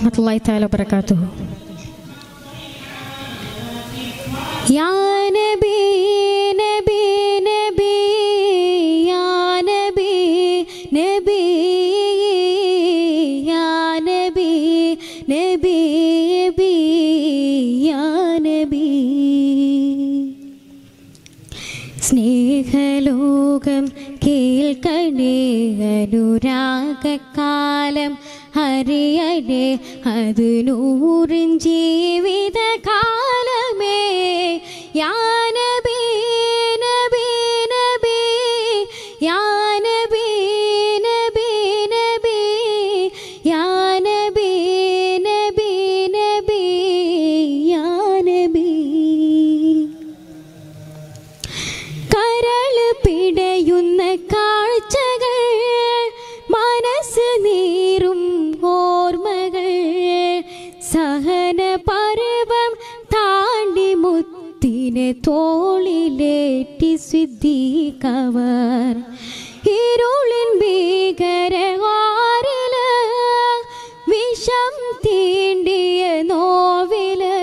വറഹ്മത്തുള്ളാഹി തആല വബറകാതുഹു യാ നബി നബി നബി യാ നബി നബി യാ നബി നബി നബി യാ നബി സ്നേഹലോകം കേൾക്കണേ അനുരാഗക്കാലം ഹരിയണേ അത് നൂറിൻ ജീവിതകാലമേ യാനബി നബി നബി യാനബി നബി നബി യാനബി നബി നബി യാനബി കരള് പിടയുന്ന കാഴ്ചകൾ മനസ്സ് നീറും ഓർമ്മകൾ സഹന പർവം താണ്ടി മുത്തിനെ തോളിലേറ്റി സിദ്ധിക്കവർ ഇരുളിൻ ഭീകരവാരില് വിഷം തീണ്ടിയ നോവില്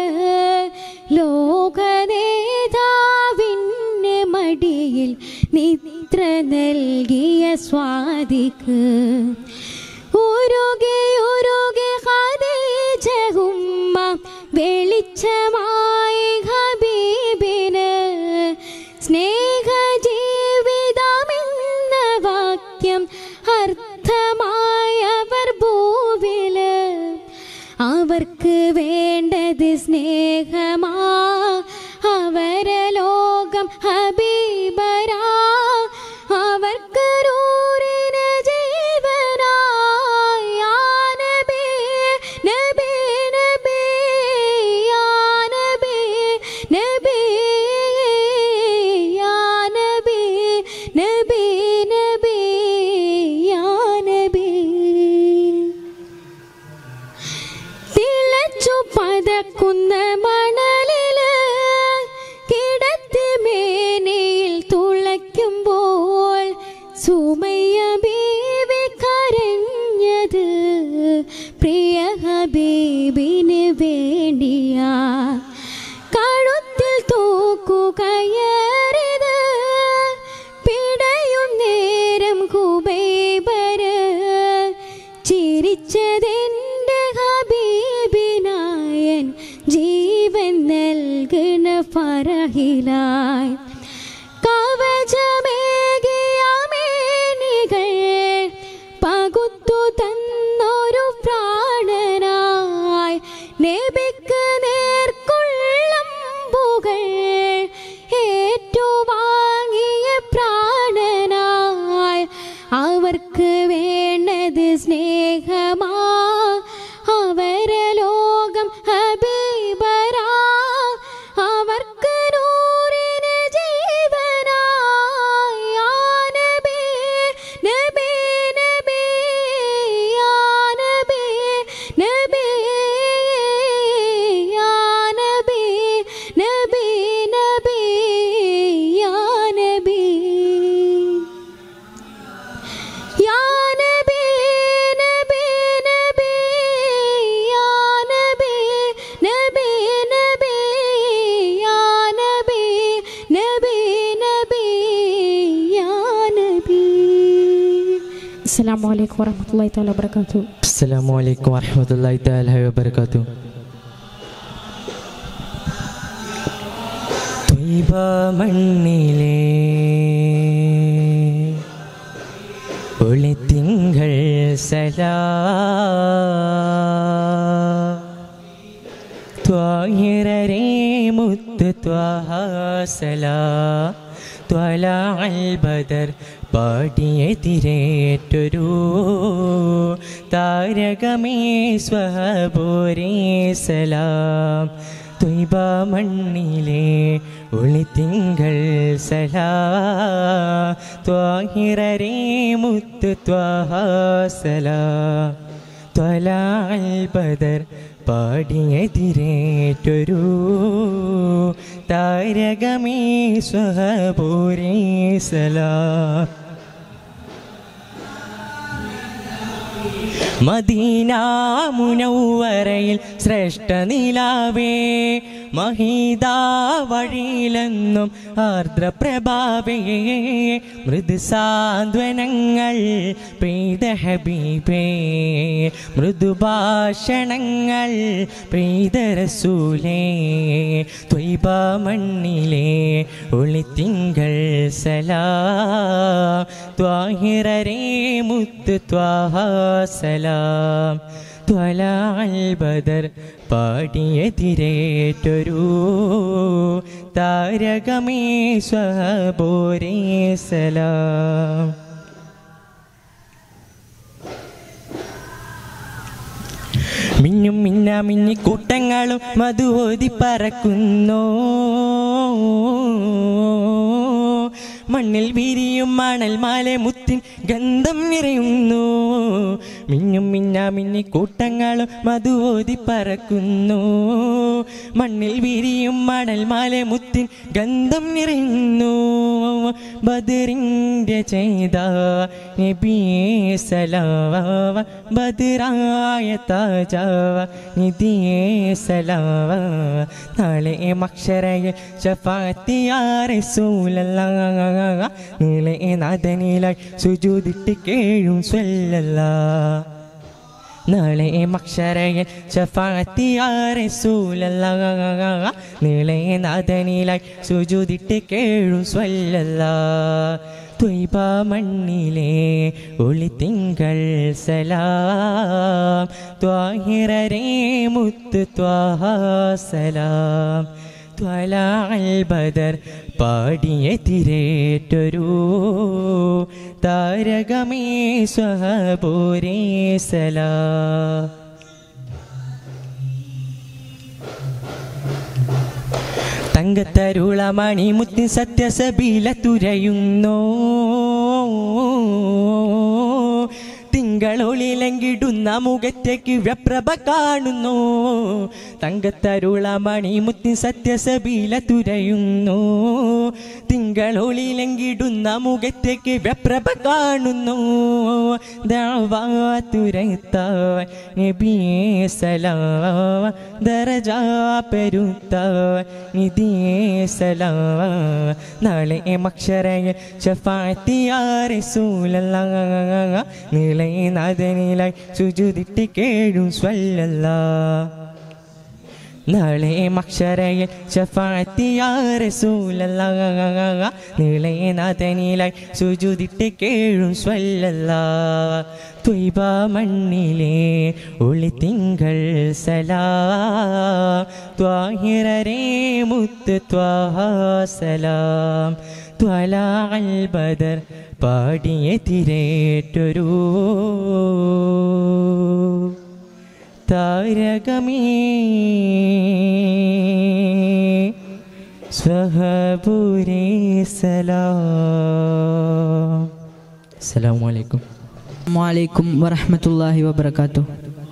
ലോകനേതാവിന് മടിയിൽ നിദ്ര നൽകിയ സ്വാദിക്ക് ഉരുകി ഉരുകി ഖദീജഹുമ്മ വെളിച്ചമായി ഹബീബിന് സ്നേഹ ജീവിതമെന്ന വാക്യം അർത്ഥമായവർ ഭൂവില് അവർക്ക് വേണ്ടത് സ്നേഹമാ അവരെ ലോകം ഹബീബരാ അവർക്ക് നൂറിന് ജീവനായി യാ നബി നബി നബി യാ നബി നബി യാ നബി നബി നബി യാ നബി തിളച്ചു പതക്കുന്ന മണലില് കിടത്തി മേനയിൽ തുളയ്ക്കുമ്പോൾ സുമയ്യ ബീവി കരഞ്ഞത് പ്രിയ ഹബീബിന് വേണ്ടിയാ കഴുത്തിൽ തൂക്കുകയറിത് പിടയും നേരം കുബൈബര് ചിരിച്ചതെന്റെ ഹബീബിനായൻ ജീവൻ നൽകണ ഫറഹിലായി കവചമേകിയ മേനികൾ പകുത്തു തന്നൊരു പ്രാണനായി നബിക്ക് നേർക്കുള്ളമ്പുകൾ ഏറ്റുവാങ്ങിയ പ്രാണനായി അവർക്ക് വേണ്ടത് സ്നേഹമാ അവരെ ലോകം ഹബീബരാ അവർക്ക് നൂറിന് ജീവനായി യാ നബി നബി നബി യാ നബി നബി യാ നബി നബി നബി യാ നബി യാ നബി നബി നബി യാ നബി നബി നബി യാ നബി നബി നബി യാ നബി അസ്സലാമു അലൈക്കും വറഹ്മത്തുള്ളാഹി തആല വബറകാതുഹു അസ്സലാമു അലൈക്കും വറഹ്മത്തുള്ളാഹി തആല വബറകാതുഹു ത്വയ്ബ മണ്ണിലെ ഒളിത്തിങ്കൾ സലാ ത്വാഹിറരേ മുത്ത് ത്വാഹാസലാ ത്വലാ അൽ ബദർ പാടിയെതിരേറ്റൊരു താരകമേ സ്വഹബോരേ സലാം ത്വയ്ബ മണ്ണിലെ ഒളിത്തിങ്കൾ സലാ ത്വാഹിറരേ മുത്ത് ത്വാഹാസലാ ത്വലാൽ ബദർ പാടിയെതിരേറ്റൊരു താരകമേ സ്വഹപൂരേ സലാ മദീന മുനൗവരയിൽ ശ്രേഷ്ഠ നിലാവേ മഹീദ വഴിയിലെന്നും ആർദ്രപ്രഭാവേ മൃദുസാന്ത്വനങ്ങൾ പ്രീത ഹബീബേ മൃദുഭാഷണങ്ങൾ പ്രീത റസൂലേ ത്വയ്ബ മണ്ണിലെ ഒളിത്തിങ്കൾ സലാ ത്വാഹിറരേ മുത്ത് ത്വാഹ സലാം ത്വലാൽ ബദർ പാടിയെതിരേറ്റൊരു താരകമേ സ്വബോരേ സലാം മിന്നും മിന്ന മിന്നി കൂട്ടങ്ങളും മധു ഓതി പറക്കുന്നു മണ്ണിൽ വിരിയും മണൽ മാലെ മുത്തിൻ ഗന്ധം നിറയുന്നു മിന്നും മിന്ന മിന്നി കൂട്ടങ്ങളും മധു ഓതി പറക്കുന്നു മണ്ണിൽ വിരിയും മണൽ മാലെ മുത്തിൻ ഗന്ധം നിറയുന്നു ബദറിൻ്റെ ചെയ്ത നബിയേ സലാവ ബദറായ താജാവ നിധിയേ സലാവ നാളെ മക്ഷരയിൽ ശഫാത്തിയാറെ സൂലല്ല നീളെ നാദനിലായി സുജൂതിട്ട് കേഴും സ്വല്ലല്ല നാളെ മക്ഷരയിൽ ശഫാത്തിയാറെ സൂലല്ല നീളെ നാദനിലായി സുജൂതിട്ട് കേഴും സ്വല്ലല്ല ത്വയ്ബ മണ്ണിലെ ഒളിത്തിങ്കൾ സലാം ത്വാഹിറരേ മുത്ത് ത്വാഹ സലാം ത്വലാൽ ബദർ പാടിയെതിരേറ്റൊരു താരകമേ സ്വഹബോരേ സലാ തങ്കത്തരുളമണി മുത്തി സത്യസബീല തുരയുന്നോ തിങ്കളൊളിലെങ്കിടുന്ന മുഖത്തേക്ക് വ്യപ്രഭ കാണുന്നു തങ്കത്തരുളമണി മുത്തി സത്യസബീല തുരയുന്നു തിങ്കളൊളിലെങ്കിടുന്ന മുഖത്തേക്ക് വ്യപ്രഭ കാണുന്നു ദാവാതുരത്താൻ നബിയേ സലാം ദരജാ പെരുത്താൻ നിധിയേ സലാം നാളെ മക്ഷരയിൽ ഷഫാത്തിയാറെ സൂലല്ല നീളെ നാദനിലായി സുജുതിട്ട് കേഴും സ്വല്ലല്ല നാളെ മക്ഷരയിൽ ഷഫാത്തിയാറെ സൂലല്ല നീളെ നാദനിലായി സുജുതിട്ട് കേഴും സ്വല്ലല്ല ത്വയ്ബ മണ്ണിലെ ഒളിത്തിങ്കൾ സലാ ത്വാഹിറരേ മുത്ത് ത്വാഹ സലാം ത്വലാൽ ബദർ പാടിയെതിരേറ്റൊരു താരകമേ സ്വഹപുരേ സലാം അസ്സലാമു അലൈക്കും വലൈക്കും വറഹമത്തല്ലാഹി വബർക്കാത്തു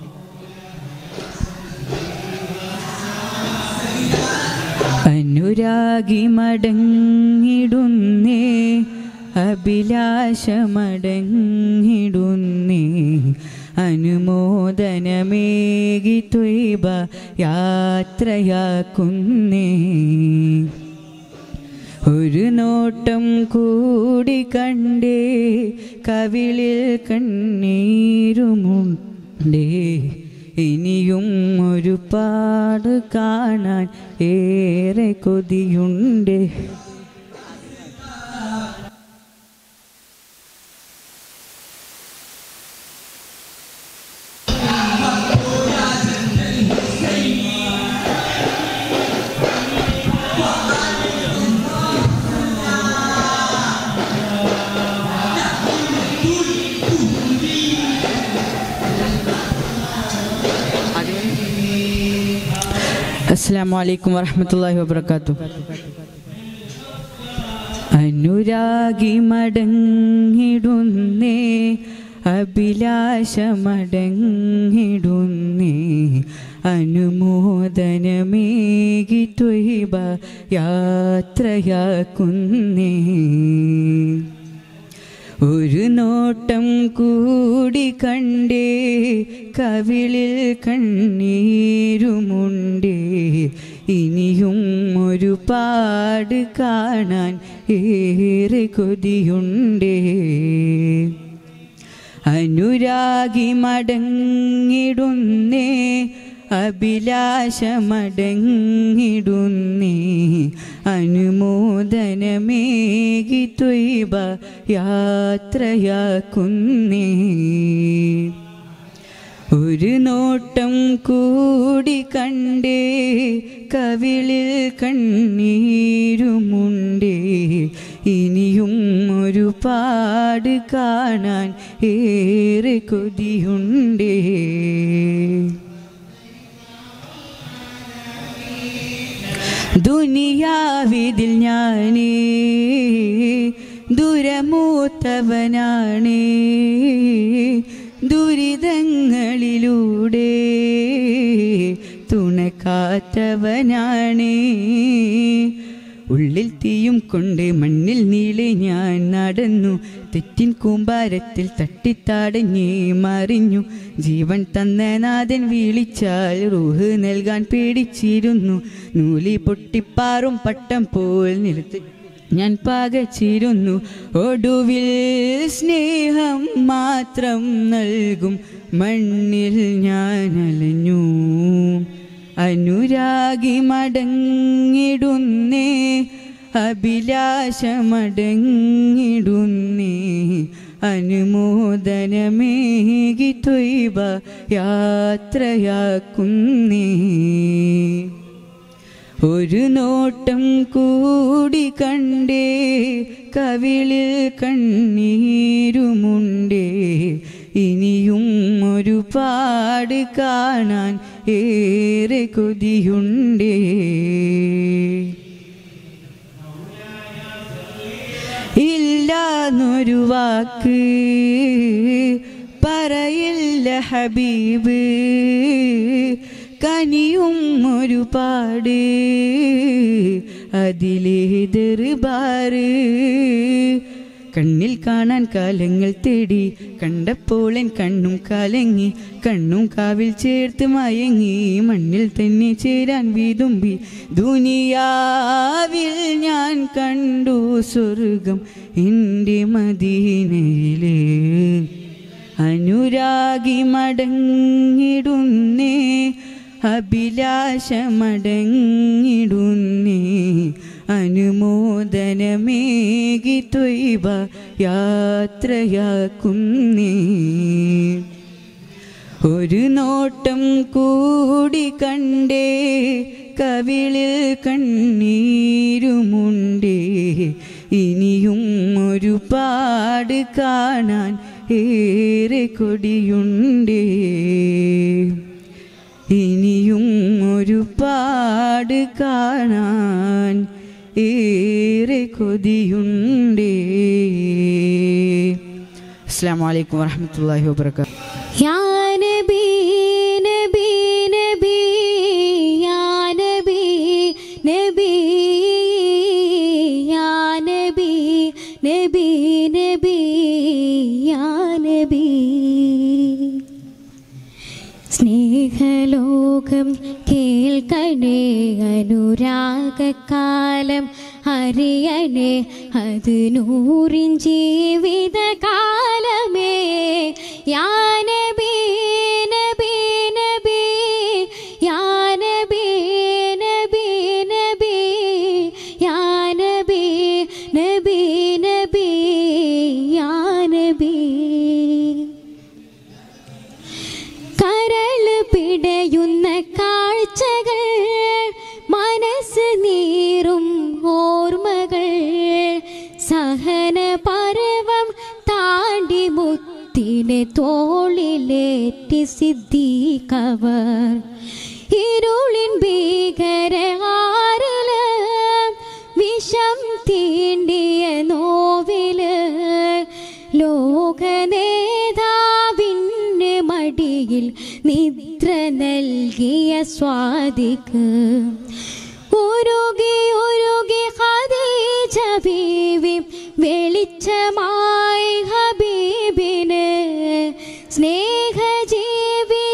അനുരാഗി മടങ്ങിടുന്നേ അഭിലാഷമടങ്ങിടുന്നേ അനുമോദനമേകി ത്വൈബ യാത്രയാക്കുന്നേ ഒരു നോട്ടം കൂടി കണ്ടേ കവിളിൽ കണ്ണീരുമുണ്ടേ ഇനിയും ഒരുപാട് കാണാൻ ഏറെ കൊതിയുണ്ട് അസ്സാം വലൈക്കും വറഹമത്തല്ലാഹി വബർക്കാത്തു അനുരാഗി മടങ്ങിടുന്നേ അഭിലാഷമടങ്ങിടുന്നേ അനുമോദനമേകി ത്വൈബ യാത്രയാക്കുന്നേ ഒരു നോട്ടം കൂടി കണ്ടേ കവിളിൽ കണ്ണീരുമുണ്ടേ ഇനിയും ഒരുപാട് കാണാൻ ഏറെ കൊതിയുണ്ടേ അനുരാഗി മടങ്ങിടുന്നേ അഭിലാഷമടങ്ങിടുന്നേ അനുമോദനമേകി ത്വയ്ബ യാത്രയാക്കുന്നേ ഒരു നോട്ടം കൂടി കണ്ടേ കവിളിൽ കണ്ണീരുമുണ്ടേ ഇനിയും ഒരുപാട് കാണാൻ ഏറെ കൊതിയുണ്ടേ ദുനിയാവിതിൽ ഞാനേ ദുരമൂത്തവനാണേ ദുരിതങ്ങളിലൂടെ തുണക്കാത്തവനാണേ ഉള്ളിൽ തീയും കൊണ്ട് മണ്ണിൽ നീളെ ഞാൻ നടന്നു തെറ്റിൻ കൂമ്പാരത്തിൽ തട്ടിത്താടഞ്ഞേ മറിഞ്ഞു ജീവൻ തന്ന നാഥൻ വിളിച്ചാൽ റൂഹ് നൽകാൻ പേടിച്ചിരുന്നു നൂലി പൊട്ടിപ്പാറും പട്ടം പോൽ നിലത്ത് ഞാൻ പകച്ചിരുന്നു ഒടുവിൽ സ്നേഹം മാത്രം നൽകും മണ്ണിൽ ഞാൻ അലഞ്ഞു അനുരാഗി മടങ്ങിടുന്നേ അഭിലാഷമടങ്ങിടുന്നേ അനുമോദനമേകി ത്വയ്ബ യാത്രയാക്കുന്നേ ഒരു നോട്ടം കൂടി കണ്ടേ കവിളിൽ കണ്ണീരുമുണ്ടേ ഇനിയും ഒരുപാട് കാണാൻ ഏറെ കൊതിയുണ്ടേ ഇല്ലാന്നൊരു വാക്ക് പറയില്ല ഹബീബ് കനിയും ഒരുപാട് അതിലേ ദർബാറ് കണ്ണിൽ കാണാൻ കാലങ്ങൾ തേടി കണ്ടപ്പോൾ എൻ കണ്ണും കലങ്ങി കണ്ണും കാവിൽ ചേർത്ത് മയങ്ങി മണ്ണിൽ തന്നെ ചേരാൻ വീതുമ്പി ദുനിയാവിൽ ഞാൻ കണ്ടു സ്വർഗം എൻ്റെ മദീനയിലേ അനുരാഗി മടങ്ങിടുന്നേ അഭിലാഷമടങ്ങിടുന്നേ അനുമോദനമേകി ത്വയ്ബ യാത്രയാക്കുന്നേ ഒരു നോട്ടം കൂടി കണ്ടേ കവിളിൽ കണ്ണീരുമുണ്ടേ ഇനിയും ഒരുപാട് കാണാൻ ഏറെ കൊടിയുണ്ടേ ഇനിയും ഒരുപാട് കാണാൻ ഏറെ കൊതിയുണ്ടേ അസ്സാം വലൈക്കും വാഹമത്തല്ലാഹി വാബർക്കാത്തു യാ നബി നബി നബി യാ നബി നബി യാ നബി നബി നബി യാ നബി സ്നേഹലോകം കേൾക്കണേ അനുരാഗകാലം അറിയണേ അത് നൂറിൻ ജീവിതകാലമേ യാ നബി നബി നബി യാ നബി നബി നബി യാ നബി നബി നബി യാ നബി കരൾ പിടയുന്ന കാഴ്ചകൾ മനസ്സ് നീറും ഓർമ്മകൾ സഹന പർവം താണ്ടി മുത്തിനെ തോളിലേറ്റി സിദ്ധിക്കവർ ഇരുളിൻ ഭീകര ആറില് വിഷം തീണ്ടിയ നോവില് ലോകനേതാവിന് മടിയിൽ നിദ്ര നൽകിയ സ്വാദിക്ക് ഉരുകി ഉരുകി ഖദീജ ബീവി വെളിച്ചമായി ഹബീബിന് സ്നേഹജീവി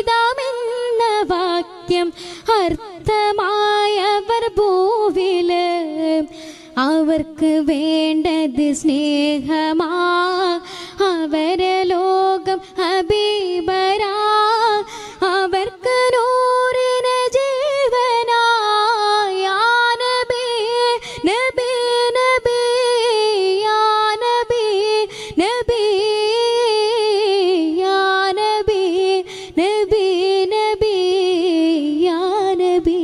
സത്യം അർത്ഥമായവർ ഭൂവില് അവർക്ക് വേണ്ടത് സ്നേഹമാ അവരെ ലോകം ഹബീബരാ അവർക്ക് നൂറിന് ജീവനായ നബി നബി നബി യാ നബി നബി യാ നബി നബി നബി യാ നബി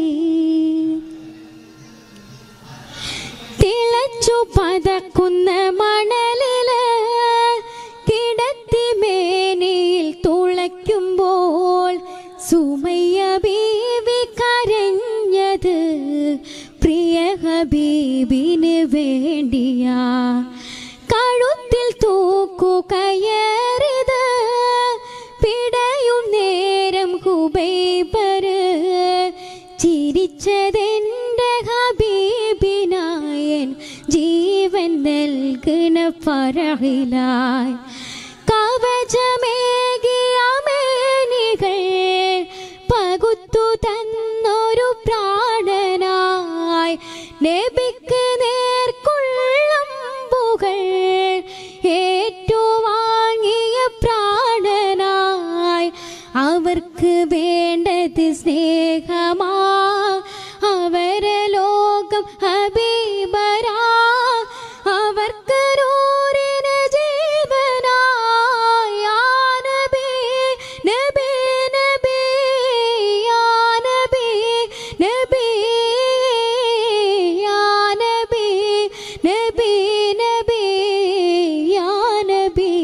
തിളച്ചു പതക്കുന്ന മണലില് കിടത്തി മേനിയിൽ തുളയ്ക്കുമ്പോൾ സുമയ്യ ബീവി കരഞ്ഞത് പ്രിയ ഹബീബിന് വേണ്ടിയാ കഴുത്തിൽ തൂക്കുകയറിത് പിടയും നേരം ഹുബൈബര് ചിരിച്ചതെന്റെ ഹബീബിനായൻ ജീവൻ നൽകുന്ന പറയിലായി കവചമേകിയ മേനികൾ പകുത്തു തന്നൊരു പ്രാണനായി നബിക്ക് നേർക്കുള്ളമ്പുകൾ ഏറ്റുവാങ്ങിയ പ്രാണനായി അവർക്ക് വേണ്ടത് സ്നേഹമാ അവരെ ലോകം ഹബീബരാ അവർക്ക് നൂറിന് ജീവനായ നബി നബി നബി യാ നബി നബി യാ നബി നബി നബി യാ നബി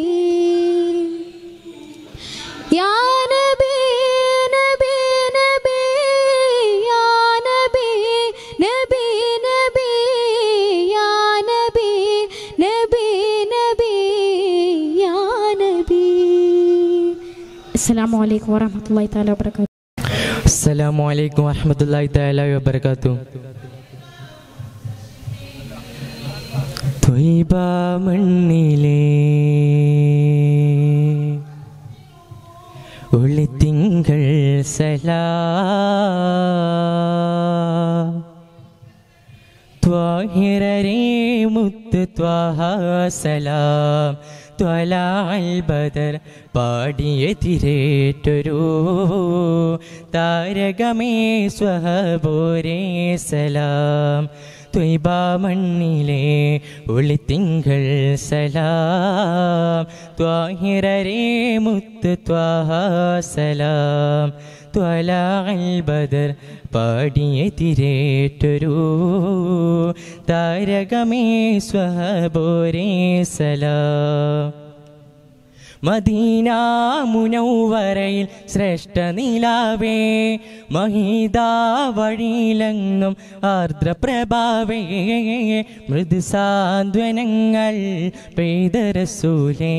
യാ നബി നബി നബി യാ നബി നബി നബി യാ നബി നബി നബി യാ നബി അസ്സലാമു അലൈക്കും വറഹ്മത്തുള്ളാഹി തആല വബറകാതുഹു അസ്സലാമു അലൈക്കും വറഹ്മത്തുള്ളാഹി തആല വബറകാതുഹു ത്വയ്ബ മണ്ണിലേ ഒളിത്തിങ്കൾ സലാ ത്വാഹിറരേ മുത്ത് ത്വാഹ സലാം ത്വലാൽ ബദർ പാടിയെതിരേറ്റൊരു താരകമേ സ്വഹബോരേ സലാം ത്വയ്ബ മണ്ണിലെ ഒളിത്തിങ്കൾ സലാം ത്വാഹിറരേ മുത്ത് ത്വാഹ സലാം ത്വലാൽ ബദർ പാടിയെതിരേറ്റൊരു താരകമേ സ്വഹബോരേ സലാം മദീന മുനൗവരയിൽ ശ്രേഷ്ഠ നിലാവേ മഹീദ വഴിയിലെങ്ങും ആർദ്രപ്രഭാവേ മൃദുസാന്ത്വനങ്ങൾ പെയ്ത റസൂലേ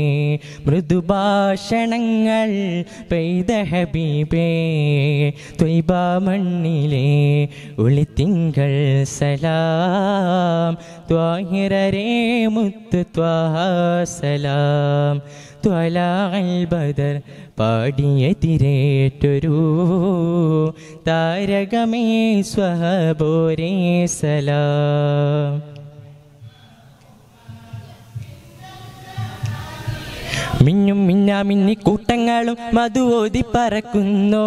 മൃദുഭാഷണങ്ങൾ പെയ്ത ഹബീബേ ത്വയ്ബ മണ്ണിലെ ഒളിത്തിങ്കൾ സലാം ത്വാഹിറരേ മുത്ത് ത്വാഹ സലാം ത്വലാൽ ബദർ പാടിയെതിരേറ്റൊരു താരകമേ സ്വഹബോരേ സലാം മിന്നും മിന്നാ മിന്നി കൂട്ടങ്ങളും മധുവോതി പറക്കുന്നോ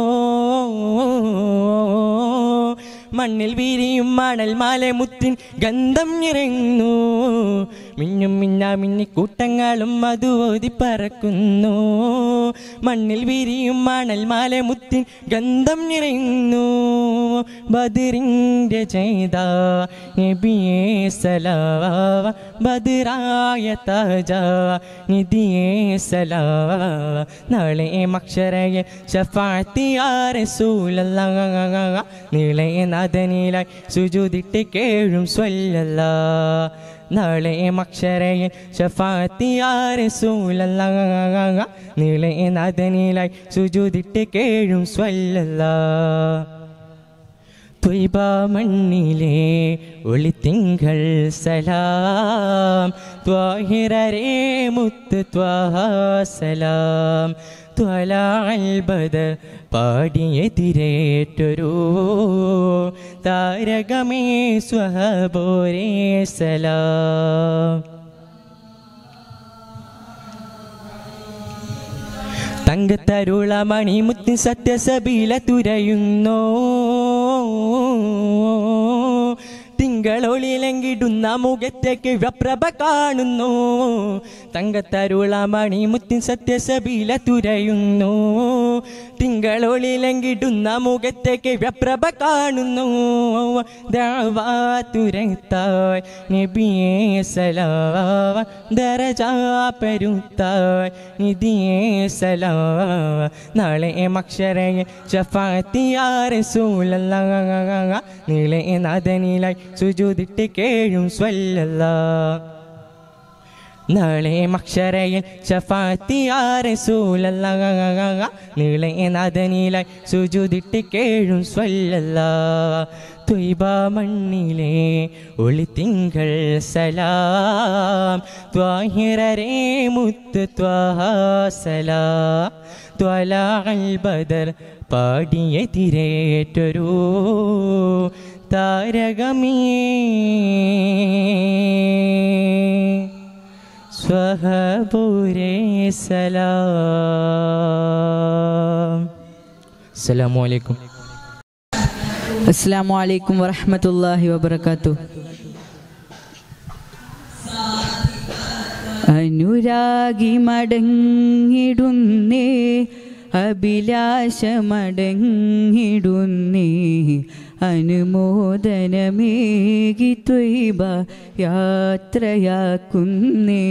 മണ്ണിൽ വീരിയും മണൽ മാല മുത്തിൻ ഗന്ധം നിറങ്ങുന്നു മിന്നും മിന്നാ മിന്നി കൂട്ടങ്ങളും മധുവോതി പറക്കുന്നു മണ്ണിൽ വീരിയും മണൽ മാല മുത്തിൻ ഗന്ധം നിറയുന്നു ബദിറിൻ്റെ ചെയ്ത നബിയേ സലാവ ബദിറായ താജ നിധിയേ സലാവ നാളെ മക്ഷരയെ ഷഫാത്തിയാറെ സൂലല്ല നീളെ നാദനിലായി സുജുതിട്ട് കേഴും സ്വല്ലല്ല നാളെ മക്ഷരയെ ഷഫാത്തിയാറെ സൂലല്ല നീളെ നാദനിലായി സുജുതിട്ട് കേഴും സ്വല്ലല്ല ത്വയ്ബ മണ്ണിലെ ഒളിത്തിങ്കൾ സലാം ത്വാഹിറരേ മുത്ത് ത്വാഹ സലാം ത്വലാൽബദർ പാടിയെതിരേറ്റൊരു താരകമേ സ്വഹബോരേ സലാം തങ്കത്തരുള മണിമുത്തി സത്യസബീല തുരയുന്നോ തിങ്കളൊളിലെങ്കിടുന്ന മുഖത്തേക്ക് വ്യപ്രഭ കാണുന്നു തങ്കത്തരുള മണിമുത്തി സത്യസബീല തുരയുന്നു തിങ്കളൊളിലെങ്കിടുന്ന മുഖത്തേക്ക് വ്യപ്രഭ കാണുന്നു ദാവാതുരത്തായ് നബിയേ സലാവ ദരജാ പെരുത്തായ് നിധിയേ സലാവ നാളെ മക്ഷരയെ ഷഫാത്തിയാറെ സൂലല്ല നീളെ നാദനിലായി സുജുതിട്ട് കേഴും സ്വല്ലല്ല നാളെ മക്ഷരയിൽ ഷഫാത്തിയാറെ സൂലല്ല നീളെ നാദനിലായി സുജുതിട്ട് കേഴും സ്വല്ലല്ല ത്വയ്ബ മണ്ണിലെ ഒളിത്തിങ്കൾ സലാം ത്വാഹിറരേ മുത്ത് ത്വാസലാം ത്വലാൽ ബദർ പാടിയെതിരേറ്റൊരു താരകമേ സ്വഹബുരേ സലാം അസ്സലാമു അലൈക്കും അസ്സാം വലൈക്കും വറഹമത്തല്ലാഹി വബർക്കാത്തു അനുരാഗി മടങ്ങിടുന്നേ അഭിലാഷമടങ്ങിടുന്നേ അനുമോദനമേകി ത്വയ്ബ യാത്രയാക്കുന്നേ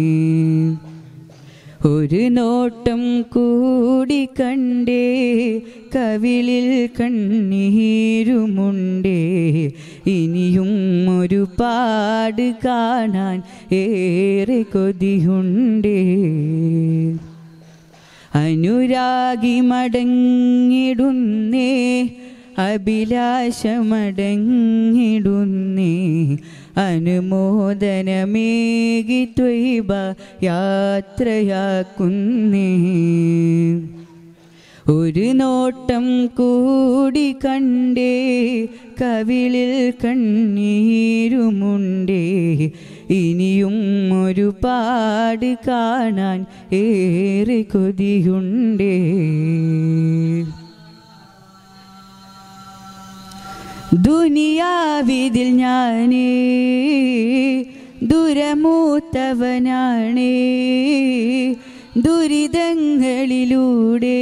ഒരു നോട്ടം കൂടി കണ്ടേ കവിളിൽ കണ്ണീരുമുണ്ടേ ഇനിയും ഒരു പാട് കാണാൻ ഏറെ കൊതിയുണ്ടേ അനുരാഗി മടങ്ങിടുന്നേ അഭിലാഷമടങ്ങിടുന്നേ അനുമോദനമേകി ത്വയ്ബ യാത്രയാക്കുന്നേ ഒരു നോട്ടം കൂടി കണ്ടേ കവിളിൽ കണ്ണീരുമുണ്ടേ ഇനിയും ഒരു പാട് കാണാൻ ഏറെ കൊതിയുണ്ടേ ദുനിയാവിതിൽ ഞാനേ ദുരമൂത്തവനാണേ ദുരിതങ്ങളിലൂടെ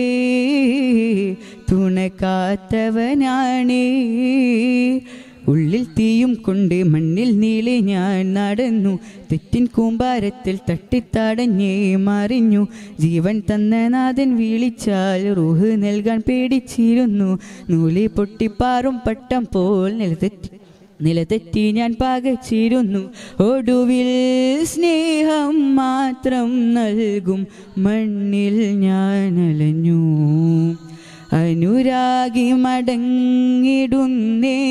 തുണക്കാത്തവനാണേ ഉള്ളിൽ തീയും കൊണ്ട് മണ്ണിൽ നീളെ ഞാൻ നടന്നു തെറ്റിൻ കൂമ്പാരത്തിൽ തട്ടിത്തടഞ്ഞേ മറിഞ്ഞു ജീവൻ തന്ന നാഥൻ വിളിച്ചാൽ റൂഹ് നൽകാൻ പേടിച്ചിരുന്നു നൂലി പൊട്ടിപ്പാറും പട്ടം പോൽ നിലതെറ്റി നിലതെറ്റി ഞാൻ പകച്ചിരുന്നു ഒടുവിൽ സ്നേഹം മാത്രം നൽകും മണ്ണിൽ ഞാൻ അലഞ്ഞു അനുരാഗി മടങ്ങിടുന്നേ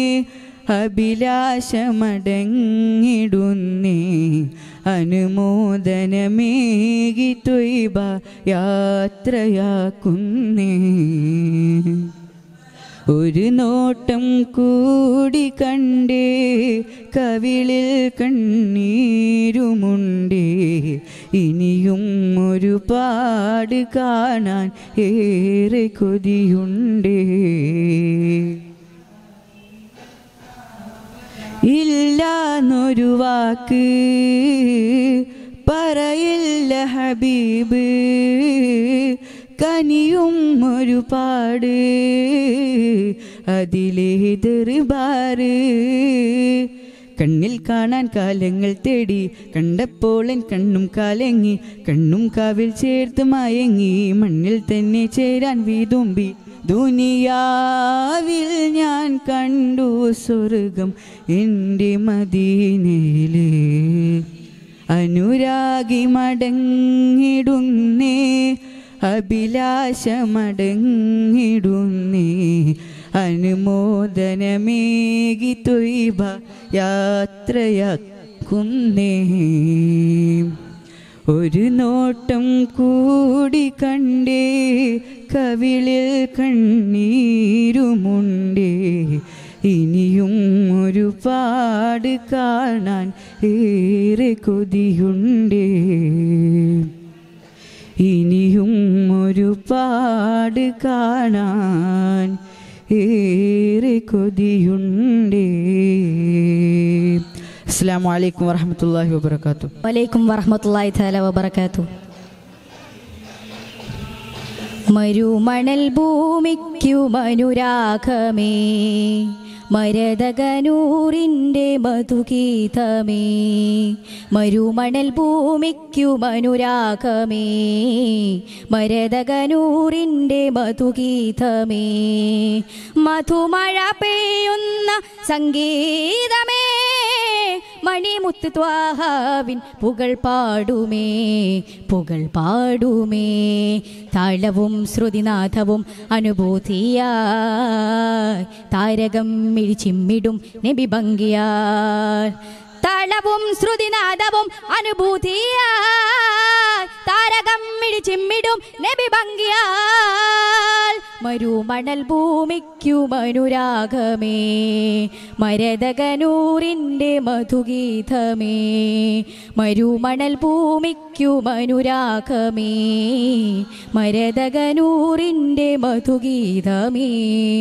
അഭിലാഷമടങ്ങിടുന്നേ അനുമോദനമേകി ത്വയ്ബ യാത്രയാക്കുന്നേ ഒരു നോട്ടം കൂടി കണ്ടേ കവിളിൽ കണ്ണീരുമുണ്ടേ ഇനിയും ഒരു പാട് കാണാൻ ഏറെ കൊതിയുണ്ടേ ഇല്ലാന്നൊരു വാക്ക് പറയില്ല ഹബീബ് കനിയും ഒരു പാട് അതിലേ ദർബാറ് കണ്ണിൽ കാണാൻ കാലങ്ങൾ തേടി കണ്ടപ്പോൾ എൻ കണ്ണും കാലങ്ങി കണ്ണും കാവിൽ ചേർത്ത് മയങ്ങി മണ്ണിൽ തന്നെ ചേരാൻ വീതുമ്പി ദുനിയാവിൽ ഞാൻ കണ്ടു സ്വർഗം എൻ്റെ മദീനയിലേ അനുരാഗി മടങ്ങിടുന്നേ അഭിലാഷമടങ്ങിടുന്നേ അനുമോദനമേകി തൊയ്ബ യാത്രയാക്കുന്നേ ഒരു നോട്ടം കൂടി കണ്ടേ കവിളിൽ കണ്ണീരുമുണ്ടേ ഇനിയും ഒരുപാട് കാണാൻ ഏറെ കൊതിയുണ്ടേ ഇനിയും ഒരുപാട് കാണാൻ ഏറെ കൊതിയുണ്ടേ അസ്സാം വലൈക്കും വാഹമത്തല്ലാഹി വാബർക്കാത്തു വലൈക്കും വറഹമത്തല്ലാഹി തആല വബറകാത്തു മരുമണൽ ഭൂമിക്കു മനുരാഗമേ മരതകനൂറിൻ്റെ മധുഗീതമേ മരുമണൽ ഭൂമിക്കു മനുരാഗമേ മരതകനൂറിൻ്റെ മധുഗീതമേ മധുമഴ പെയ്യുന്ന സംഗീതമേ മണിമുത്ത് ത്വാഹാവിൻ പുകൾ പാടുമേ പുകൾ പാടുമേ താളവും ശ്രുതിനാഥവും അനുഭൂതിയായി താരകം മിഴിച്ചിമ്മിടും നബി ഭംഗിയാൽ താളവും ശ്രുതിനാഥവും അനുഭൂതിയായി താരകം മിഴിച്ചിമ്മിടും നബി ഭംഗിയാൽ മരുമണൽ ഭൂമിക്കു മനുരാഗമേ മരതകനൂറിൻ്റെ മധുഗീതമേ മരുമണൽ ഭൂമിക്കു മനുരാഗമേ മരതകനൂറിൻ്റെ മധുഗീതമേ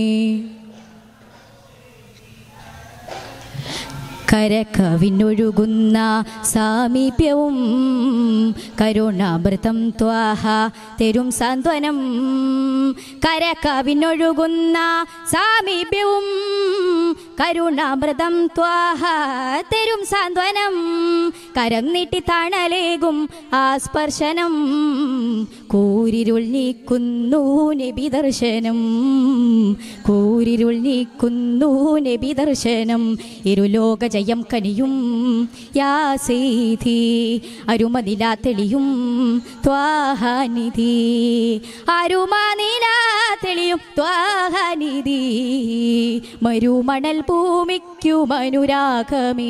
കരകവിനൊഴുകുന്ന സാമീപ്യവും കരുണാമൃതം ത്വാഹ തെരും സാന്ത്വനം കരകവിനൊഴുകുന്ന സാമീപ്യവും കരുണാമൃതം ത്വാഹ തെരും സാന്ത്വനം കരം നീട്ടി തണലേകും ആ സ്പർശനം കൂരിരുൾ നീക്കുന്നു നബി ദർശനം കൂരിരുൾ നീക്കുന്നു നബി ദർശനം ഇരുലോക ജയം കനിയും യാ സീതി അരുമനില തെളിയും ത്വാഹാനിധി അരുമനില തെളിയും ത്വാഹാനിധി മരുമണൽ ഭൂമിക്കു മനുരാഗമേ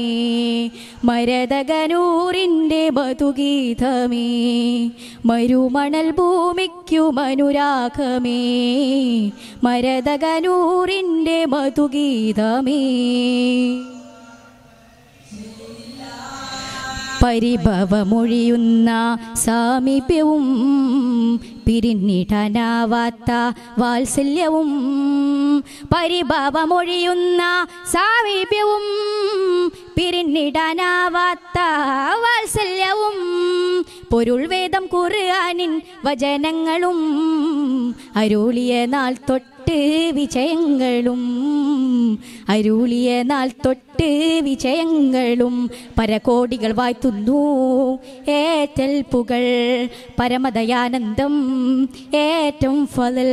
മരതകനൂറിൻ്റെ മധുഗീതമേ മരുമണൽ ഭൂമിക്കു മനുരാഗമേ മരതകനൂറിൻ്റെ മധുഗീതമേ പരിഭവമൊഴിയുന്ന സാമീപ്യവും പിരിഞ്ഞിടാനാവാത്ത വാത്സല്യവും പരിഭവമൊഴിയുന്ന സാമീപ്യവും പിരിഞ്ഞിടാനാവാത്ത വാത്സല്യവും പൊരുൾ വേദം കുറുവാനിൻ വചനങ്ങളും അരുളിയ നാൾ തൊട്ട് വിജയങ്ങളും അരുളിയ നാൾ തൊട്ട് വിജയങ്ങളും പരകോടികൾ വായ്ത്തുന്നു ഏറ്റൽ പുകൾ പരമദയാനന്ദം ഏറ്റം ഫലൽ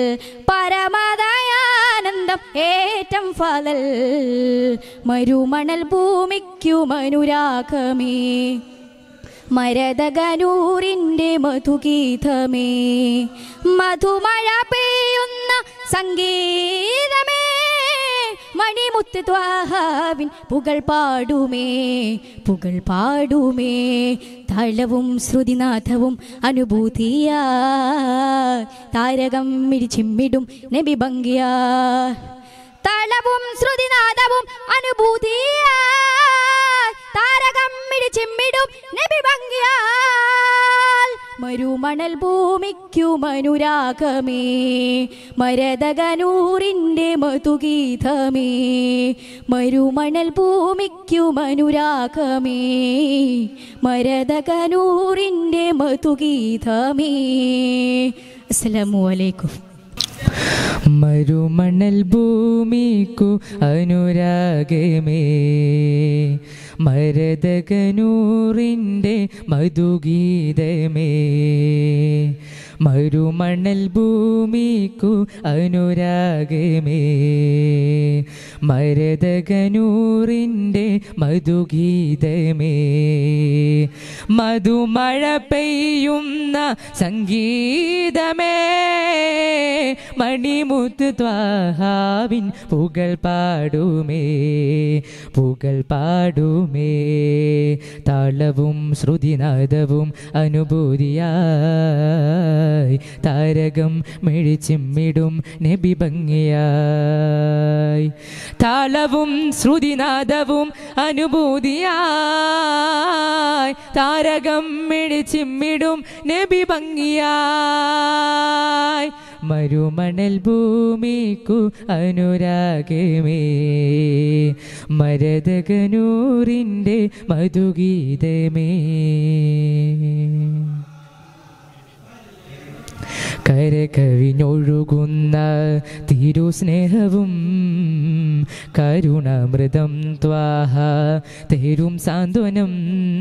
പരമദയാനന്ദം ഏറ്റം ഫലൽ മരുമണൽ ഭൂമിക്കു മനുരാഗമേ മരതകനൂറിൻ്റെ മധുഗീതമേ മധുമഴ പെയ്യുന്ന സംഗീതമേ മണിമുത്ത് ത്വാഹാവിൻ പുകൾ പാടുമേ പുകൾ പാടുമേ താളവും ശ്രുതിനാഥവും അനുഭൂതിയാ താരകം മിടിച്ചിമ്മിടും നബി ഭംഗിയാ താളവും ശ്രുതിനാഥവും അനുഭൂതിയാ താരകം മിടിച്ചിമ്മിടും നബി ഭംഗിയാൽ മരുമണൽ ഭൂമിക്കു മനുരാഗമേ മരതകനൂറിൻ്റെ മധുഗീതമേ മരുമണൽ ഭൂമിക്കു മനുരാഗമേ മരതകനൂറിൻ്റെ മധുഗീതമേ അസ്സലാമു അലൈക്കും മരുമണൽ ഭൂമിക്കു അനുരാഗമേ മരതകനൂറിൻ്റെ മധുഗീതമേ മരുമണൽ ഭൂമിക്കു അനുരാഗമേ മരതകനൂറിൻ്റെ മധുഗീതമേ മധുമഴ പെയ്യുന്ന സംഗീതമേ മണിമുത്ത് ത്വാഹാവിൻ പുകൾ പാടുമേ പുകൾ പാടുമേ താളവും ശ്രുതിനാദവും അനുഭൂതിയായി താരകം മിഴിച്ചിമ്മിടും നബി ഭംഗിയായി താളവും ശ്രുതിനാദവും അനുഭൂതിയായി താരകം മിഴിച്ചിമ്മിടും നബി ഭംഗിയായി മരുമണൽ ഭൂമിക്കു അനുരാഗമേ മരതകനൂറിൻ്റെ മധുഗീതമേ കരകവിഞ്ഞൊഴുകുന്ന തിരുസ്നേഹവും കരുണാമൃതം ത്വാഹ തേരും സാന്ത്വനം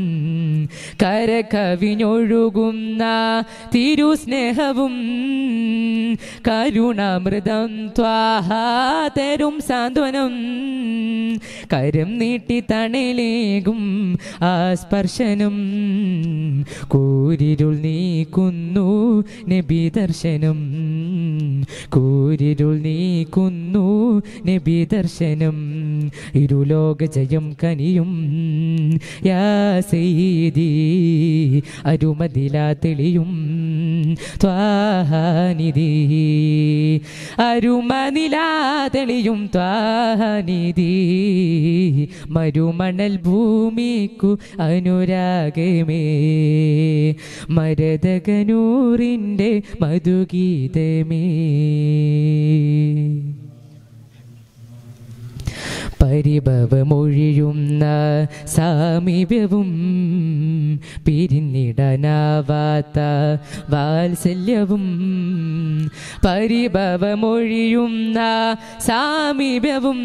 കരകവിഞ്ഞൊഴുകുന്ന തിരുസ്നേഹവും കരുണാമൃതം ത്വാഹ തരും സാന്ത്വനം കരം നീട്ടി തണലേകും ആ സ്പർശനം കൂരിരുൾ നീക്കുന്നു നബി ദർശനം കൂരിരുൾ നീക്കുന്നു നബി ദർശനം ഇരുലോക ജയം കനിയും യാ സീതി അരുമതില തെളിയും ത്വാഹാനിധി അരുമനില തെളിയും ത്വാഹാനിധി മരുമണൽ ഭൂമിക്കു അനുരാഗമേ മരതകനൂറിൻ്റെ മധുഗീതമേ പരിഭവമൊഴിയുന്ന സാമീപ്യവും പിരിഞ്ഞിടനാവാത്ത വാത്സല്യവും പരിഭവമൊഴിയുന്ന സാമീപ്യവും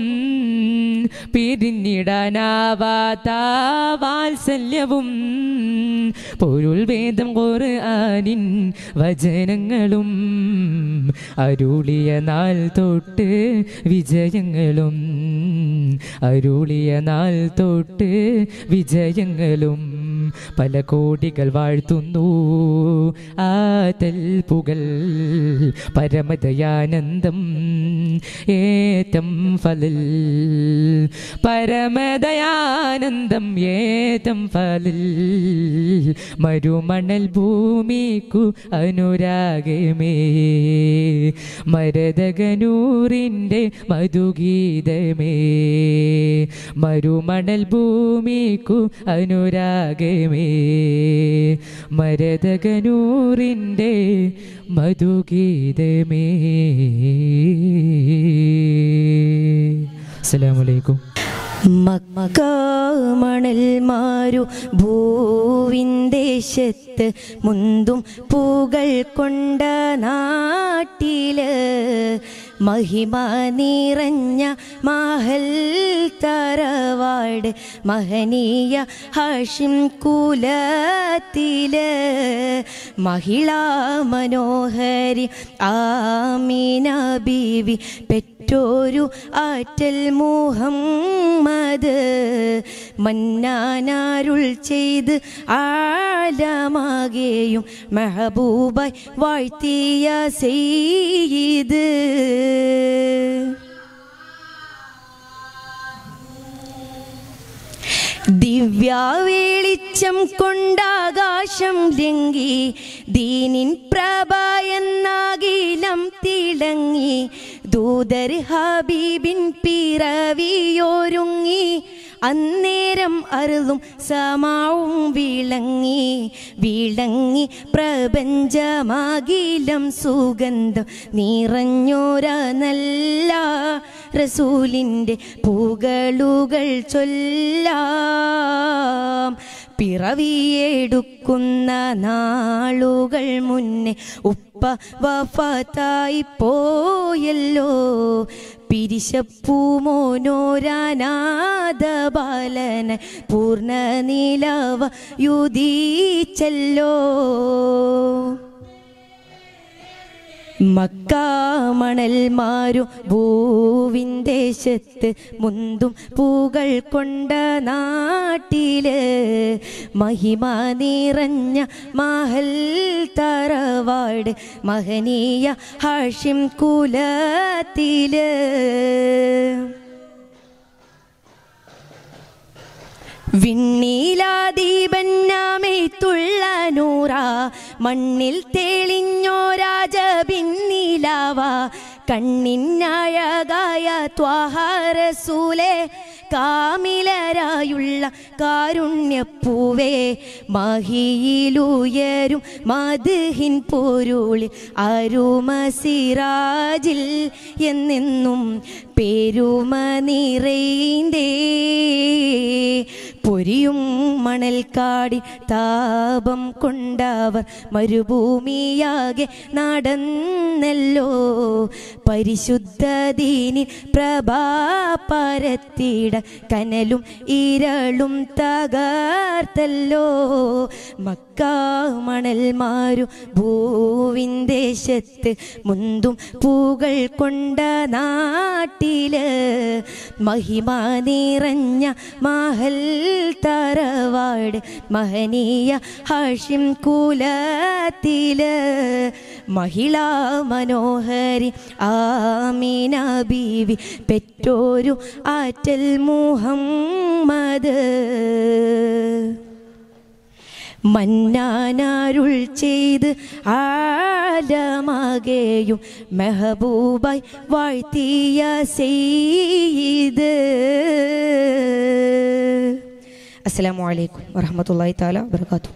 പിരിഞ്ഞിടനാവാത്ത വാത്സല്യവും പൊരുൾ വേദം ഖുർആനിൻ വചനങ്ങളും അരുളിയ നാൾ തൊട്ട് വിജയങ്ങളും അരുളിയ നാൾ തൊട്ട് വിജയങ്ങളും പല കോടികൾ വാഴ്ത്തുന്നു ആതൽ പുകൾ പരമദയാനന്ദം ഏതം ഫലിൽ പരമദയാനന്ദം ഏതം ഫലിൽ മരുമണൽ ഭൂമിക്കു അനുരാഗമേ മരതകനൂറിൻ്റെ മധുഗീതമേ മരുമണൽ ഭൂമിക്കു അനുരാഗമേ മരതകനൂറിൻ്റെ മധുഗീതമേ അസ്സലാമലൈക്കും മക്കാമണൽ മാരു ഭൂവിന്ദേശത്ത് മുന്തും പൂകൾ കൊണ്ട നാട്ടില് മഹിമ നിറഞ്ഞ മഹൽ തറവാട് മഹനീയ ഹാഷിം കുലത്തില് മഹിളാ മനോഹരി ആമീന ബീവി പെറ്റോരു ആറ്റൽ മുഹമ്മദ് മന്നാനാരുൾ ചെയ്ത് ആലമാകെയും മെഹബൂബായി വാഴ്ത്തിയ സെയ്ത് ദിവ്യാവേളിച്ചം കൊണ്ടാകാശം ലംഘി ദീനിൻ പ്രഭ എന്നാകിലം തിളങ്ങി ദൂതർ ഹബീബിൻ പിറവിയൊരുങ്ങി അന്നേരം അരുളും സമാവും വിളങ്ങി വിളങ്ങി പ്രപഞ്ചമാകിലം സുഗന്ധം നിറഞ്ഞോര നല്ല റസൂലിൻ്റെ പുകളുകൾ ചൊല്ലാം പിറവിയെടുക്കുന്ന നാളുകൾ മുന്നേ ഉപ്പ വഫാത്തായി പോയല്ലോ പിരിശപ്പൂമോനോരാനാഥ ബാലന പൂർണ്ണ നിലവ യുദീച്ചല്ലോ മക്കാമണൽ മാരു ഭൂവിന്ദേശത്ത് മുന്തും പൂകൾ കൊണ്ട നാട്ടില് മഹിമ നിറഞ്ഞ മഹൽ തറവാട് മഹനീയ ഹാഷിം കുലത്തില് വിണ്ണീലാദീപന്നാമേത്തുള്ള നൂറ മണ്ണിൽ തെളിഞ്ഞോരാജ പിന്നിലാവ കണ്ണിനഴകായ ത്വാഹാരസൂലെ കാമിലരായുള്ള കാരുണ്യപ്പൂവേ മഹിയിലുയരും മധുഹിൻ പൊരുളിൽ അരുമസിറാജിൽ എന്നെന്നും പെരുമ നിറൈന്തേ പൊരിയും മണൽക്കാടി താപം കൊണ്ടവർ മരുഭൂമിയാകെ നടന്നല്ലോ പരിശുദ്ധ ദീനി പ്രഭാ പരത്തിട കനലും ഇരളും തകർത്തല്ലോ മക്ക മണൽ മാരു ഭൂവിന്ദേശത്ത് മുന്തും പൂകൾ കൊണ്ട നാട്ടില് മഹിമ നിറഞ്ഞ മഹൽ തറവാട് മഹനീയ ഹാഷിം കുലത്തില് മഹിളാ മനോഹരി ആമീന ബീവി പെറ്റോരു ആറ്റൽ മുഹമ്മദ് മന്നാനാരുൾ ചെയ്ത് ആലമാകെയും മെഹബൂബായി വാഴ്ത്തിയ സെയ്ത് അസ്സലാമു അലൈക്കും വറഹമത്തല്ലാഹി തആല വബറകാതുഹു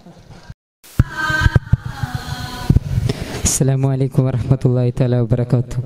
അസ്സലാമു അലൈക്കും വറഹ്മത്തുള്ളാഹി തആല വബറകാതുഹു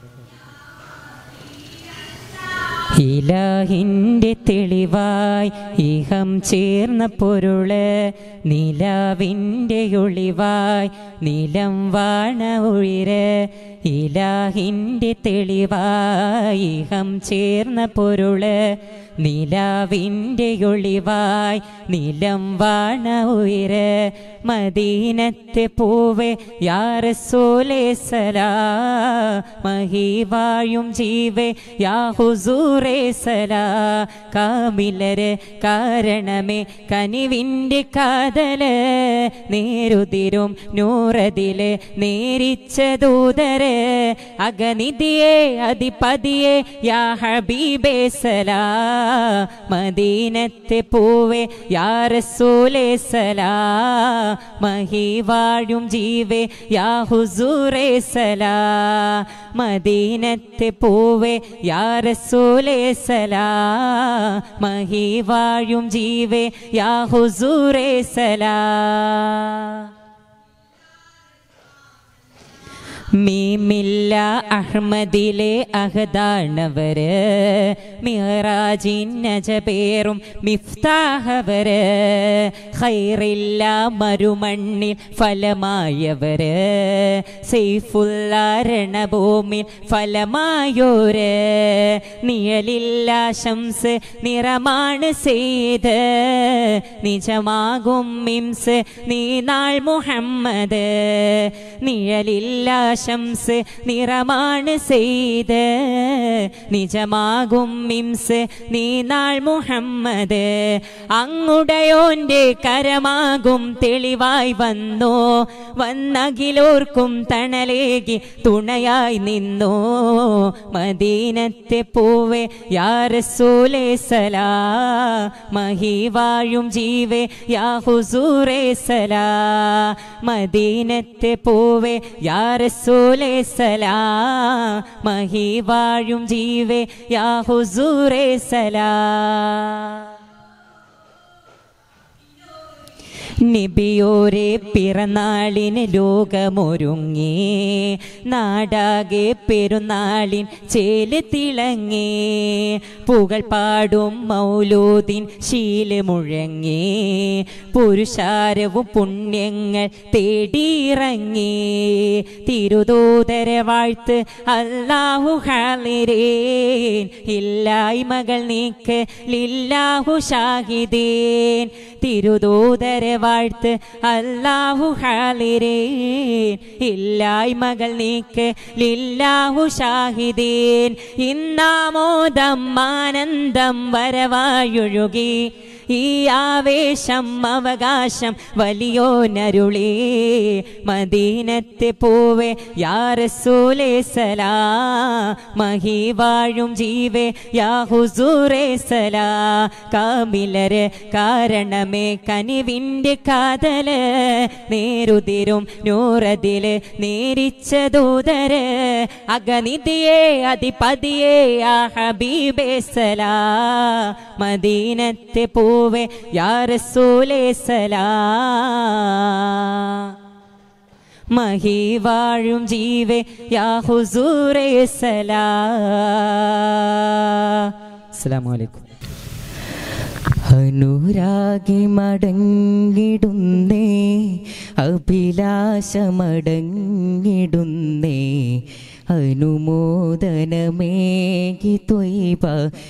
ഇലാഹിൻ്റെ തെളിവായി ഇഹം ചേർന്ന പൊരുള് നിലാവിൻ്റെ ഒളിവായി നിലം വാണ ഉയര് ഇലാഹിൻ്റെ തെളിവായി ഇഹം ചേർന്ന പൊരുള് നിലാവിൻ്റെ ഒളിവായി നിലം വാണ ഉയര് മദീനത്തെ പൂവേ യാറസോലേ സലാ മഹിവായും ജീവേ യാ ഹുസൂറേ സലാ കാമിലര് കാരണമേ കനിവിൻ്റെ കാതല് നേരുതിരും നൂറതില് നേരിച്ച ദൂതര് അഗനിധിയെ അധിപതിയെ യാ ഹബീബേ സലാ മദീനത്തെ പൂവേ യാ റസൂലേ സലാ മഹിവാഴും ജീവേ യാ ഹുസൂറേ സലാ മദീനത്തെ പൂവേ യാ റസൂലേ സലാ മഹിവാഴും ജീവേ യാ ഹുസൂറേ സലാ മീമില്ല അഹ്മദിലെ അഹദാണവര് മിഹറാജിന്നജപേറും മിഫ്താഹവര് ഖൈറില്ല മരുമണ്ണിൽ ഫലമായവര് സെയ്ഫുള്ള രണഭൂമിൽ ഫലമായോര് നിഴലില്ല ശംസ് നിറമാണ് സെയ്ത് നിജമാകും മിംസ് നീ നാൾ മുഹമ്മദ് നിഴലില്ല ശംസ് നിറമാണ് സെയ്ത് നിജമാകും മിംസ് നീ നാൾ മുഹമ്മദ് അങ്ങുടയോന്റെ കരമാകും തെളിവായി വന്നു വന്നകിലോർക്കും തണലേകി തുണയായി നിന്നു മദീനത്തെ പൂവേ യാറസൂലേ സലാ മഹിവാഴും ജീവേ യാ ഹുസൂറേ സലാ മദീനത്തെ പൂവേ യാറസൂലേ സലാ മഹിവാഴും ജീവേ യാ ഹുസൂറേ സലാ നിബിയോരെ പിറന്നാളിന് ലോകമൊരുങ്ങി നാടാകെ പെരുന്നാളിൻ ചേല് തിളങ്ങി പുകൾ പാടും മൗലൂദിൻ ശീല് മുഴങ്ങി പുരുഷാരവും പുണ്യങ്ങൾ തേടിയിറങ്ങി തിരുദൂതര വാഴ്ത്ത് അല്ലാഹു ഹാലിരേൻ ഇല്ലായ്മകൾ നീക്ക് ലില്ലാഹു ഷാഹിദീൻ തിരുദൂതരെ വാഴ്ത്ത് അല്ലാഹു ഹാലിരേൻ ഇല്ലായ്മകൾ നീക്ക് ലില്ലാഹു ഷാഹിദീൻ ഇന്നാമോദം ആനന്ദം വരവായൊഴുകി ഈ ആവേശം അവകാശം വലിയോനരുളേ മദീനത്തെ പൂവേ യാറസൂലേ സലാ മഹി വാഴും ജീവേ യാ ഹുസൂറേ സലാ കാമിലര് കാരണമേ കനിവിൻ്റെ കാതല് നേരുതിരും നൂറതില് നേരിച്ച ദൂതര് അഗനിധിയേ അധിപതിയേ ആ ഹബീബേ സലാ മദീനത്തെ പൂവേ യാ റസൂലേ സലാ മഹി വാഴും ജീവേ യാ ഹുസൂറേ സലാ അസ്സലാമു അലൈക്കും അനുരാഗി മടങ്ങിടുന്നേ അഭിലാഷമടങ്ങിടുന്നേ അനുമോദനമേകി ത്വയ്പ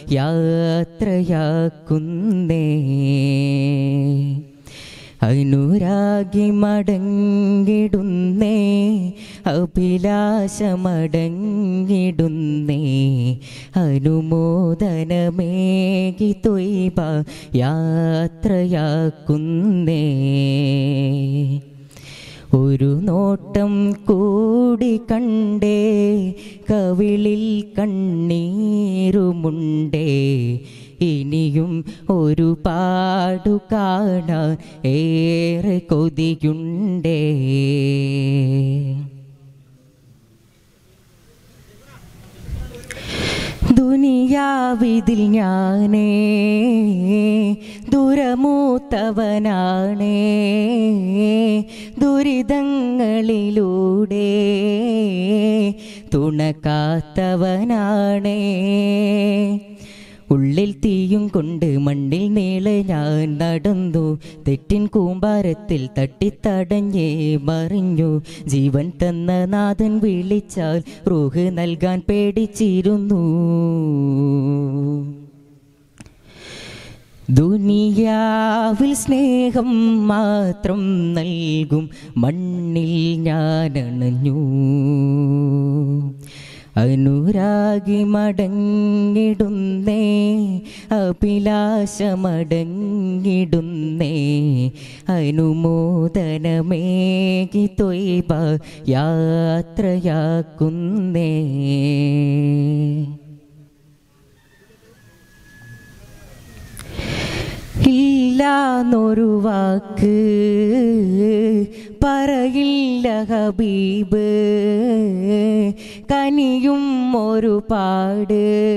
യാത്രയാക്കുന്നേ അനുരാഗി മടങ്ങിടുന്നേ അഭിലാഷമടങ്ങിടുന്നേ അനുമോദനമേകി ത്വയ്പ യാത്രയാക്കുന്നേ ഒരു നോട്ടം കൂടി കണ്ടേ കവിളിൽ കണ്ണീരുമുണ്ടേ ഇനിയും ഒരു പാടു കാണാൻ ഏറെ കൊതിയുണ്ടേ ദുനിയാവിതിൽ ഞാനേ ദുരമൂത്തവനാണേ ദുരിതങ്ങളിലൂടെ തുണക്കാത്തവനാണേ ഉള്ളിൽ തീയും കൊണ്ട് മണ്ണിൽ നീളെ ഞാൻ നടന്നു തെറ്റിൻ കൂമ്പാരത്തിൽ തട്ടിത്തടഞ്ഞേ മറിഞ്ഞു ജീവൻ തന്ന നാഥൻ വിളിച്ചാൽ റൂഹ് നൽകാൻ പേടിച്ചിരുന്നു ദുനിയാവിൽ സ്നേഹം മാത്രം നൽകും മണ്ണിൽ ഞാനണഞ്ഞു അനുരാഗി മടങ്ങിടുന്നേ അഭിലാഷമടങ്ങിടുന്നേ അനുമോദനമേകി തൊയ്പ യാത്രയാക്കുന്നേ ഇല്ലാന്നൊരു വാക്ക് പറയില്ല ഹബീബ് കനിയും ഒരു പാട്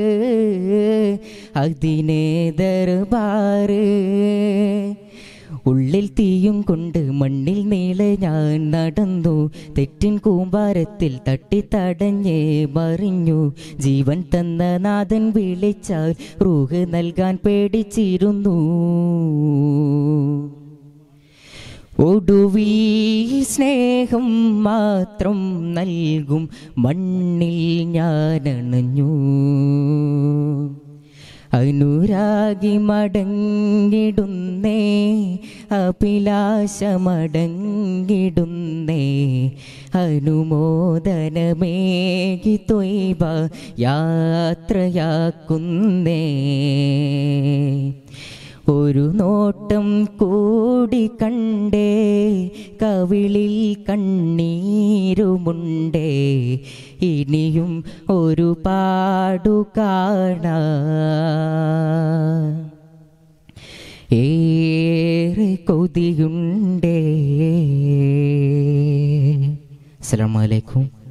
അതിനെ ദർബാറ് ഉള്ളിൽ തീയും കൊണ്ട് മണ്ണിൽ നീളെ ഞാൻ നടന്നു തെറ്റിൻ കൂമ്പാരത്തിൽ തട്ടിത്തടഞ്ഞേ മറിഞ്ഞു ജീവൻ തന്ന നാഥൻ വിളിച്ചാൽ റൂഹ് നൽകാൻ പേടിച്ചിരുന്നു ഒടുവിൽ സ്നേഹം മാത്രം നൽകും മണ്ണിൽ ഞാനണഞ്ഞു അനുരാഗി മടങ്ങിടുന്നേ അഭിലാഷമടങ്ങിടുന്നേ അനുമോദനമേകി തൊയ്വ യാത്രയാക്കുന്നേ ഒരു നോട്ടം കൂടി കണ്ടേ കവിളിൽ കണ്ണീരുമുണ്ടേ ഇനിയും ഒരു പാടു കാണാ ഏറെ കൊതിയുണ്ടേ അസ്സലാമു അലൈക്കും